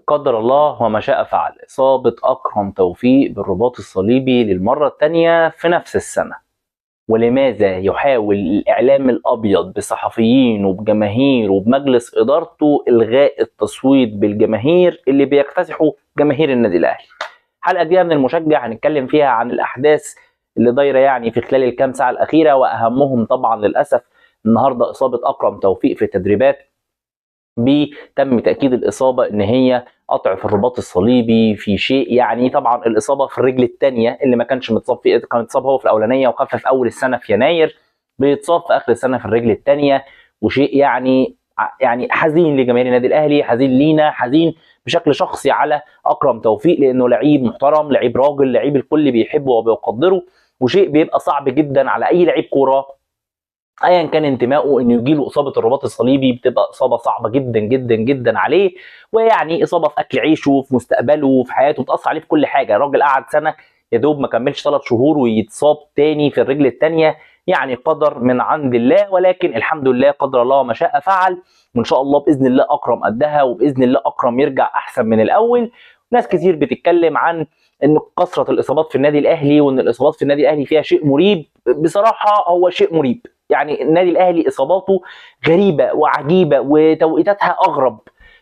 قدر الله وما شاء فعل إصابة أكرم توفيق بالرباط الصليبي للمرة الثانية في نفس السنة ولماذا يحاول الإعلام الأبيض بصحفيين وبجماهير وبمجلس إدارته إلغاء التصويت بالجماهير اللي بيكتسحوا جماهير النادي الأهلي حلقة جديدة من المشجع هنتكلم فيها عن الأحداث اللي دايرة يعني في خلال الكام ساعة الأخيرة وأهمهم طبعا للأسف النهاردة إصابة أكرم توفيق في التدريبات تم تاكيد الاصابه ان هي قطع في الرباط الصليبي في شيء يعني طبعا الاصابه في الرجل الثانيه اللي ما كانش متصاب فيه كان اتصاب هو في الاولانيه وخف في اول السنه في يناير بيتصاب في اخر السنه في الرجل الثانيه وشيء يعني يعني حزين لجماهير النادي الاهلي حزين لينا حزين بشكل شخصي على اكرم توفيق لانه لعيب محترم لعيب راجل لعيب الكل بيحبه وبيقدره وشيء بيبقى صعب جدا على اي لعيب كوره ايا كان انتمائه انه يجي له اصابه الرباط الصليبي بتبقى اصابه صعبه جدا جدا جدا عليه ويعني اصابه في اكل عيشه في مستقبله في حياته بتاثر عليه في كل حاجه الراجل قعد سنه يا دوب ما كملش ثلاث شهور ويتصاب تاني في الرجل الثانيه يعني قدر من عند الله ولكن الحمد لله قدر الله ما شاء فعل وان شاء الله باذن الله اكرم قدها وباذن الله اكرم يرجع احسن من الاول ناس كتير بتتكلم عن ان كثره الاصابات في النادي الاهلي وان الاصابات في النادي الاهلي فيها شيء مريب بصراحه هو شيء مريب يعني النادي الاهلي اصاباته غريبه وعجيبه وتوقيتاتها اغرب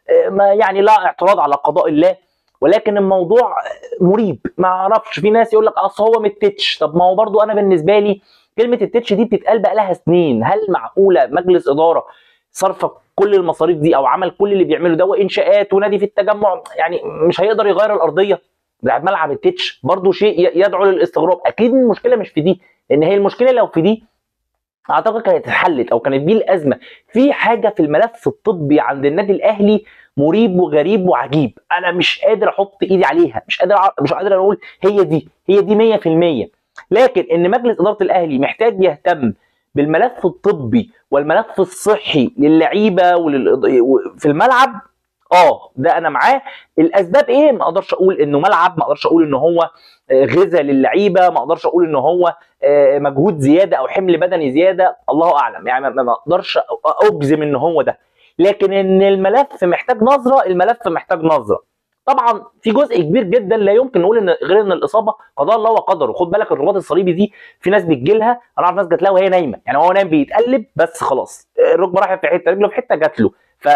ما يعني لا اعتراض على قضاء الله ولكن الموضوع مريب ما اعرفش في ناس يقول لك اصل هو متتش طب ما هو برضو انا بالنسبه لي كلمه التتش دي بتتقال بقى لها سنين هل معقوله مجلس اداره صرف كل المصاريف دي او عمل كل اللي بيعمله ده وانشاءات ونادي في التجمع يعني مش هيقدر يغير الارضيه بتاعت ملعب التتش برضو شيء يدعو للاستغراب اكيد المشكله مش في دي ان هي المشكله لو في دي اعتقد كانت اتحلت او كانت دي الازمه في حاجه في الملف الطبي عند النادي الاهلي مريب وغريب وعجيب انا مش قادر احط ايدي عليها مش قادر مش قادر اقول هي دي هي دي 100% لكن ان مجلس اداره الاهلي محتاج يهتم بالملف الطبي والملف الصحي للعيبه ولل... في الملعب اه ده انا معاه الاسباب ايه ما اقدرش اقول انه ملعب ما اقدرش اقول ان هو غذاء للعيبه ما اقدرش اقول ان هو مجهود زياده او حمل بدني زياده الله اعلم يعني ما اقدرش اجزم ان هو ده لكن ان الملف محتاج نظره الملف محتاج نظره طبعا في جزء كبير جدا لا يمكن نقول ان غير ان الاصابه قضاء الله وقدره خد بالك الرباط الصليبي دي في ناس بتجي لها انا اعرف ناس جات لها وهي نايمه يعني هو نايم بيتقلب بس خلاص الركبه راحت في حته رجله في حته جات له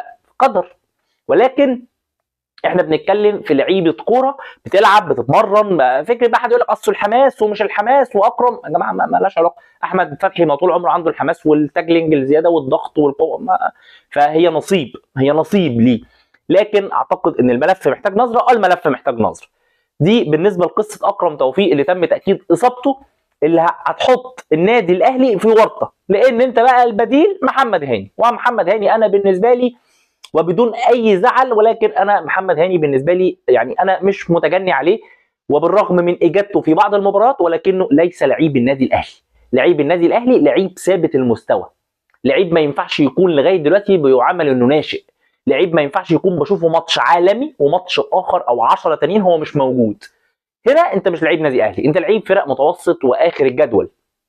فقدر ولكن احنا بنتكلم في لعيبه كوره بتلعب بتتمرن فكره بقى حد يقول لك اصل الحماس ومش الحماس واكرم يا جماعه ما لهاش علاقه احمد فتحي ما طول عمره عنده الحماس والتاجلينج الزياده والضغط والقوه ما فهي نصيب هي نصيب ليه لكن اعتقد ان الملف محتاج نظره اه الملف محتاج نظره دي بالنسبه لقصه اكرم توفيق اللي تم تاكيد اصابته اللي هتحط النادي الاهلي في ورطه لان انت بقى البديل محمد هاني ومحمد هاني انا بالنسبه لي وبدون اي زعل ولكن انا محمد هاني بالنسبه لي يعني انا مش متجني عليه وبالرغم من اجابته في بعض المباريات ولكنه ليس لعيب النادي الاهلي لعيب النادي الاهلي لعيب ثابت المستوى لعيب ما ينفعش يكون لغايه دلوقتي بيعامل انه ناشئ لعيب ما ينفعش يكون بشوفه ماتش عالمي وماتش اخر او 10 تانيين هو مش موجود هنا انت مش لعيب نادي اهلي انت لعيب فرق متوسط واخر الجدول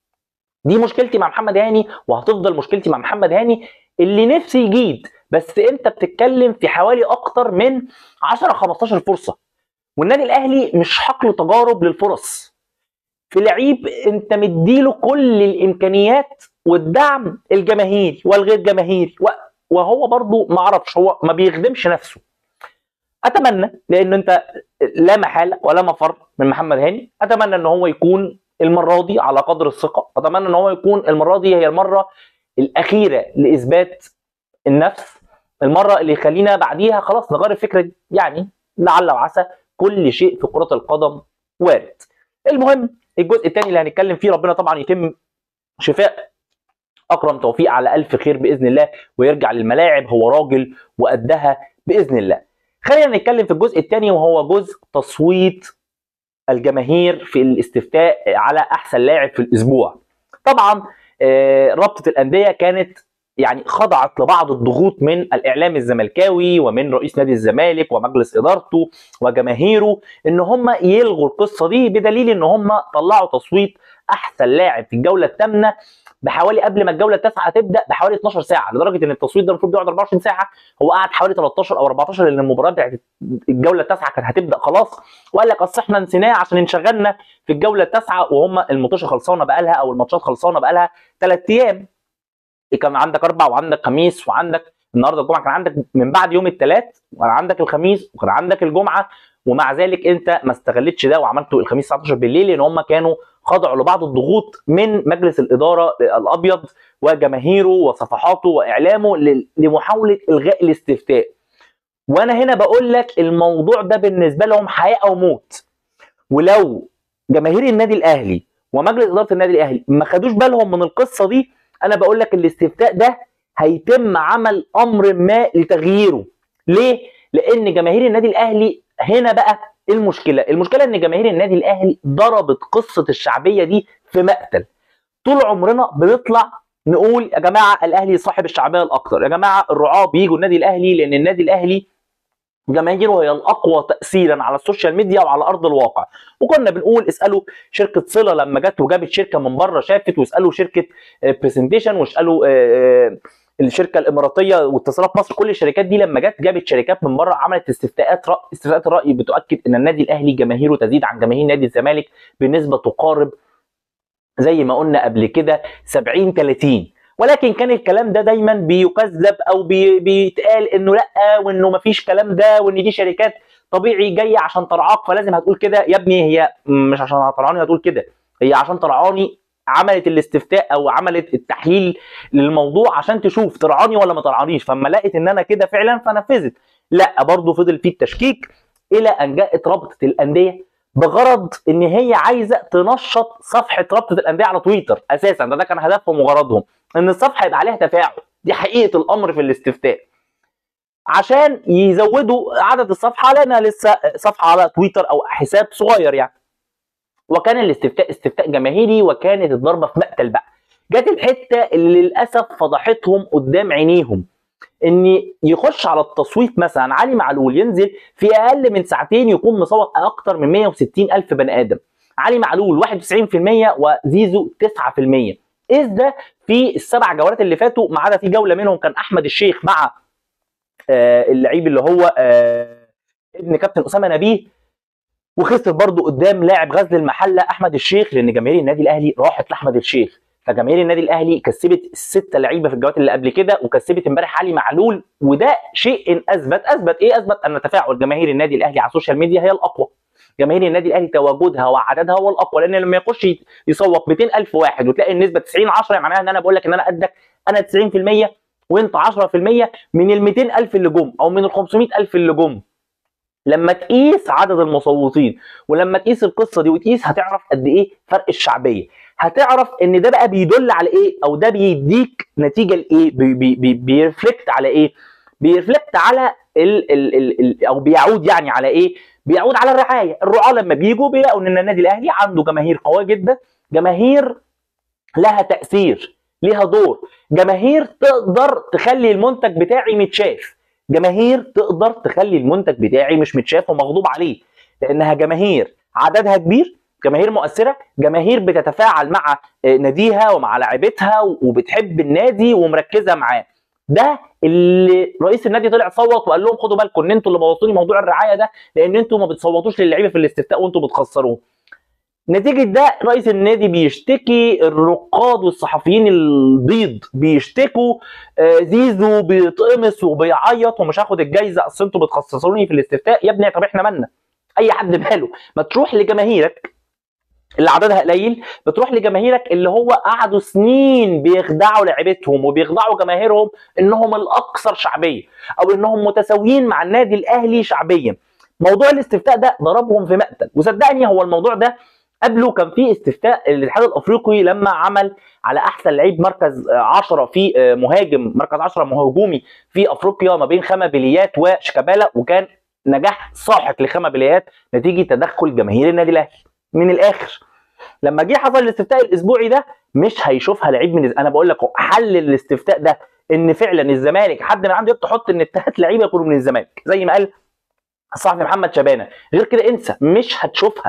دي مشكلتي مع محمد هاني وهتفضل مشكلتي مع محمد هاني اللي نفسي يجيد بس انت بتتكلم في حوالي اكتر من 10 15 فرصه والنادي الاهلي مش حقل تجارب للفرص في لعيب انت مديله كل الامكانيات والدعم الجماهيري والغير جماهيري وهو برضه ما اعرفش هو ما بيخدمش نفسه اتمنى لان انت لا محاله ولا مفر من محمد هاني اتمنى ان هو يكون المره دي على قدر الثقه اتمنى ان هو يكون المره دي هي المره الاخيره لاثبات النفس المره اللي يخلينا بعديها خلاص نغير الفكره دي يعني لعل وعسى كل شيء في كره القدم وارد المهم الجزء الثاني اللي هنتكلم فيه ربنا طبعا يتم شفاء اكرم توفيق على الف خير باذن الله ويرجع للملاعب هو راجل وقدها باذن الله خلينا نتكلم في الجزء الثاني وهو جزء تصويت الجماهير في الاستفتاء على احسن لاعب في الاسبوع طبعا رابطه الانديه كانت يعني خضعت لبعض الضغوط من الاعلام الزملكاوي ومن رئيس نادي الزمالك ومجلس ادارته وجماهيره ان هم يلغوا القصه دي بدليل ان هم طلعوا تصويت احسن لاعب في الجوله الثامنه بحوالي قبل ما الجوله التاسعه تبدا بحوالي 12 ساعه لدرجه ان التصويت ده المفروض بيقعد 24 ساعه هو قعد حوالي 13 او 14 لان المباراه بتاعت الجوله التاسعه كانت هتبدا خلاص وقال لك اصل احنا نسيناه عشان انشغلنا في الجوله التاسعه وهم المطوشه خلصانه بقالها او الماتشات خلصانه بقالها ثلاث ايام كان عندك اربع وعندك خميس وعندك النهارده الجمعه كان عندك من بعد يوم الثلاث وكان عندك الخميس وكان عندك الجمعه ومع ذلك انت ما استغلتش ده وعملته الخميس 19 بالليل لان هم كانوا خضعوا لبعض الضغوط من مجلس الاداره الابيض وجماهيره وصفحاته واعلامه لمحاوله الغاء الاستفتاء. وانا هنا بقول لك الموضوع ده بالنسبه لهم حياه او موت. ولو جماهير النادي الاهلي ومجلس اداره النادي الاهلي ما خدوش بالهم من القصه دي انا بقول لك الاستفتاء ده هيتم عمل امر ما لتغييره. ليه؟ لان جماهير النادي الاهلي هنا بقى المشكله المشكله ان جماهير النادي الاهلي ضربت قصه الشعبيه دي في مقتل طول عمرنا بنطلع نقول يا جماعه الاهلي صاحب الشعبيه الاكثر يا جماعه الرعاه بيجوا النادي الاهلي لان النادي الاهلي جماهيره هي الاقوى تاثيرا على السوشيال ميديا وعلى ارض الواقع وكنا بنقول اسالوا شركه صله لما جت وجابت شركه من بره شافت واسالوا شركه برزنتيشن واسالوا الشركه الاماراتيه واتصالات مصر كل الشركات دي لما جت جابت شركات من بره عملت استفتاءات رأي استفتاءات الراي بتؤكد ان النادي الاهلي جماهيره تزيد عن جماهير نادي الزمالك بنسبه تقارب زي ما قلنا قبل كده 70 30 ولكن كان الكلام ده دايما بيكذب او بي بيتقال انه لا وانه ما فيش كلام ده وان دي شركات طبيعي جايه عشان ترعاك فلازم هتقول كده يا ابني هي مش عشان ترعاني هتقول كده هي عشان ترعاني عملت الاستفتاء او عملت التحليل للموضوع عشان تشوف ترعاني ولا ما ترعانيش فاما لقيت ان انا كده فعلا فنفذت لا برضه فضل فيه التشكيك الى ان جاءت رابطه الانديه بغرض ان هي عايزه تنشط صفحه رابطه الانديه على تويتر اساسا ده, ده كان هدفهم وغرضهم ان الصفحه يبقى عليها تفاعل دي حقيقه الامر في الاستفتاء عشان يزودوا عدد الصفحه لانها لسه صفحه على تويتر او حساب صغير يعني وكان الاستفتاء استفتاء جماهيري وكانت الضربه في مقتل بقى جت الحته اللي للاسف فضحتهم قدام عينيهم ان يخش على التصويت مثلا علي معلول ينزل في اقل من ساعتين يكون مصوت اكتر من 160 الف بني ادم علي معلول 91% وزيزو 9% اذ ده في السبع جولات اللي فاتوا ما عدا في جوله منهم كان احمد الشيخ مع آه اللعيب اللي هو آه ابن كابتن اسامه نبيه وخسر برضه قدام لاعب غزل المحله احمد الشيخ لان جماهير النادي الاهلي راحت لاحمد الشيخ فجماهير النادي الاهلي كسبت السته لعيبه في الجولات اللي قبل كده وكسبت امبارح علي معلول وده شيء إن اثبت اثبت ايه اثبت ان تفاعل جماهير النادي الاهلي على السوشيال ميديا هي الاقوى جماهير النادي الاهلي تواجدها وعددها هو الاقوى لان لما يخش يصوت 200000 واحد وتلاقي النسبه 90 10 معناها ان انا بقول لك ان انا قدك انا 90% وانت 10% من ال 200000 اللي جم او من ال 500000 اللي جم لما تقيس عدد المصوتين ولما تقيس القصه دي وتقيس هتعرف قد ايه فرق الشعبيه هتعرف ان ده بقى بيدل على ايه او ده بيديك نتيجه لايه بي بي بي بيرفلكت على ايه بيرفلكت على ال ال ال ال او بيعود يعني على ايه بيعود على الرعايه الرعاه لما بيجوا بيلاقوا ان النادي الاهلي عنده جماهير قويه جدا جماهير لها تاثير ليها دور جماهير تقدر تخلي المنتج بتاعي متشاف جماهير تقدر تخلي المنتج بتاعي مش متشاف ومغضوب عليه لانها جماهير عددها كبير جماهير مؤثره جماهير بتتفاعل مع ناديها ومع لاعبتها وبتحب النادي ومركزه معاه ده اللي رئيس النادي طلع صوت وقال لهم خدوا بالكم ان انتوا اللي بوظتوني موضوع الرعايه ده لان انتوا ما بتصوتوش للعيبه في الاستفتاء وانتوا بتخسروه نتيجة ده رئيس النادي بيشتكي الرقاد والصحفيين البيض بيشتكوا زيزو بيتقمص وبيعيط ومش هاخد الجايزة اصل انتوا بتخصصوني في الاستفتاء يا ابني طب احنا مالنا اي حد ماله ما تروح لجماهيرك اللي عددها قليل بتروح لجماهيرك اللي هو قعدوا سنين بيخدعوا لعيبتهم وبيخدعوا جماهيرهم انهم الاكثر شعبيه او انهم متساويين مع النادي الاهلي شعبيا موضوع الاستفتاء ده ضربهم في مقتل وصدقني هو الموضوع ده قبله كان في استفتاء الاتحاد الافريقي لما عمل على احسن لعيب مركز 10 في مهاجم مركز 10 هجومي في افريقيا ما بين خما بليات وشيكابالا وكان نجاح ساحق لخما بليات نتيجه تدخل جماهير النادي الاهلي من الاخر لما جه حصل الاستفتاء الاسبوعي ده مش هيشوفها لعيب من انا بقول لك حل الاستفتاء ده ان فعلا الزمالك حد من عنده تحط ان الثلاث لعيبه يكونوا من الزمالك زي ما قال الصحفي محمد شبانه غير كده انسى مش هتشوفها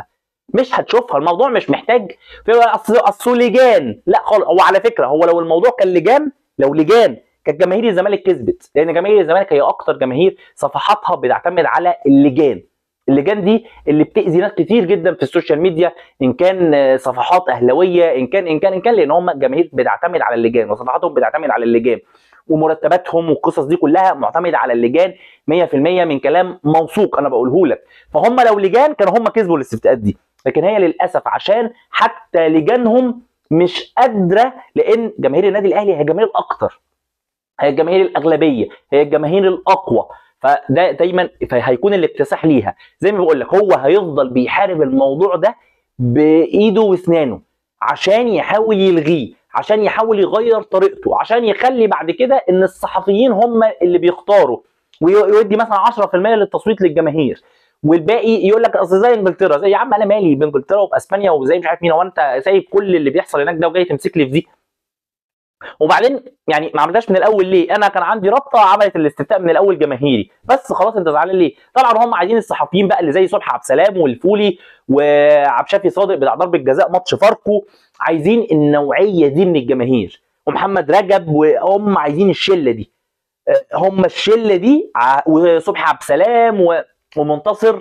مش هتشوفها الموضوع مش محتاج في اصل اصل لجان لا خالص هو على فكره هو لو الموضوع كان لجان لو لجان كانت جماهير الزمالك كسبت لان جماهير الزمالك هي اكتر جماهير صفحاتها بتعتمد على اللجان اللجان دي اللي بتاذي ناس كتير جدا في السوشيال ميديا ان كان صفحات اهلاويه ان كان ان كان ان كان لان هم جماهير بتعتمد على اللجان وصفحاتهم بتعتمد على اللجان ومرتباتهم والقصص دي كلها معتمده على اللجان 100% من كلام موثوق انا بقوله لك فهم لو لجان كانوا هم كسبوا الاستفتاءات دي لكن هي للاسف عشان حتى لجانهم مش قادره لان جماهير النادي الاهلي هي الجماهير الاكثر هي الجماهير الاغلبيه هي الجماهير الاقوى فده دايما هيكون الاكتساح ليها زي ما بقول لك هو هيفضل بيحارب الموضوع ده بايده واسنانه عشان يحاول يلغيه عشان يحاول يغير طريقته عشان يخلي بعد كده ان الصحفيين هم اللي بيختاروا ويودي مثلا 10% للتصويت للجماهير والباقي يقول لك اصل زي انجلترا زي يا عم انا مالي بانجلترا وباسبانيا وزي مش عارف مين هو انت سايب كل اللي بيحصل هناك ده وجاي تمسك لي في دي وبعدين يعني ما عملتهاش من الاول ليه؟ انا كان عندي رابطه عملت الاستفتاء من الاول جماهيري بس خلاص انت زعلان ليه؟ طبعا هم عايزين الصحفيين بقى اللي زي صبحي عبد السلام والفولي وعبد الشافي صادق بتاع ضربه جزاء ماتش فاركو عايزين النوعيه دي من الجماهير ومحمد رجب وهم عايزين الشله دي هم الشله دي وصبحي عبد السلام ومنتصر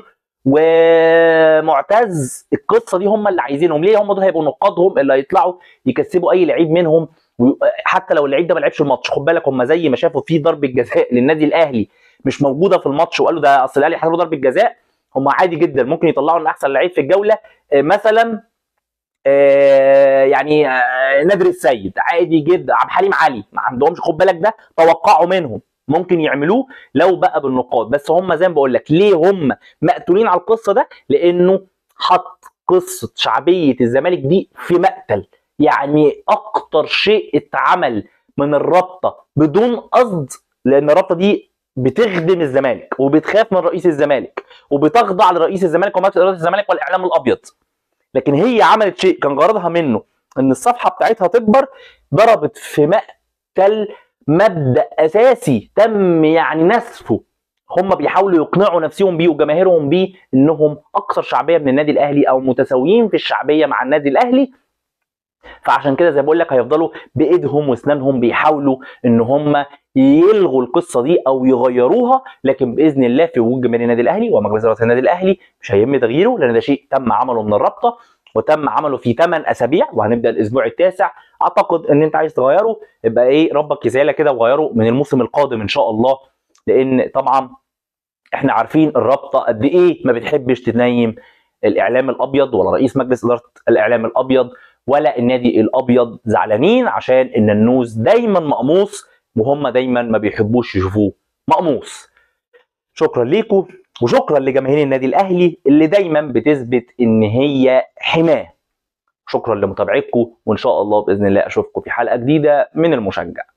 ومعتز القصه دي هم اللي عايزينهم ليه هم دول هيبقوا نقادهم اللي هيطلعوا يكسبوا اي لعيب منهم حتى لو اللعيب ده ما لعبش الماتش خد بالك هم زي ما شافوا في ضربه جزاء للنادي الاهلي مش موجوده في الماتش وقالوا ده اصل الاهلي حسبوا ضربه جزاء هم عادي جدا ممكن يطلعوا ان احسن لعيب في الجوله مثلا يعني نادر السيد عادي جدا عبد الحليم علي ما عندهمش خد بالك ده توقعوا منهم ممكن يعملوه لو بقى بالنقاط بس هم زي ما بقول لك ليه هم مقتولين على القصه ده لانه حط قصه شعبيه الزمالك دي في مقتل يعني اكتر شيء اتعمل من الرابطه بدون قصد لان الرابطه دي بتخدم الزمالك وبتخاف من رئيس الزمالك وبتخضع لرئيس الزمالك ومجلس اداره الزمالك والاعلام الابيض لكن هي عملت شيء كان غرضها منه ان الصفحه بتاعتها تكبر ضربت في مقتل مبدا اساسي تم يعني نسفه هم بيحاولوا يقنعوا نفسهم بيه وجماهيرهم بيه انهم اكثر شعبيه من النادي الاهلي او متساويين في الشعبيه مع النادي الاهلي فعشان كده زي ما بقول لك هيفضلوا بايدهم واسنانهم بيحاولوا ان هم يلغوا القصه دي او يغيروها لكن باذن الله في وجود جماهير النادي الاهلي ومجلس اداره النادي الاهلي مش هيهم تغييره لان ده شيء تم عمله من الرابطه وتم عمله في 8 اسابيع وهنبدا الاسبوع التاسع اعتقد ان انت عايز تغيره يبقى ايه ربك يسهلها كده وغيره من الموسم القادم ان شاء الله لان طبعا احنا عارفين الرابطه قد ايه ما بتحبش تنيم الاعلام الابيض ولا رئيس مجلس اداره الاعلام الابيض ولا النادي الابيض زعلانين عشان ان النوز دايما مقموص وهم دايما ما بيحبوش يشوفوه مقموص شكرا ليكم وشكرا لجماهير النادي الاهلي اللي دايما بتثبت ان هي حماه شكرا لمتابعتكم وان شاء الله باذن الله اشوفكم في حلقه جديده من المشجع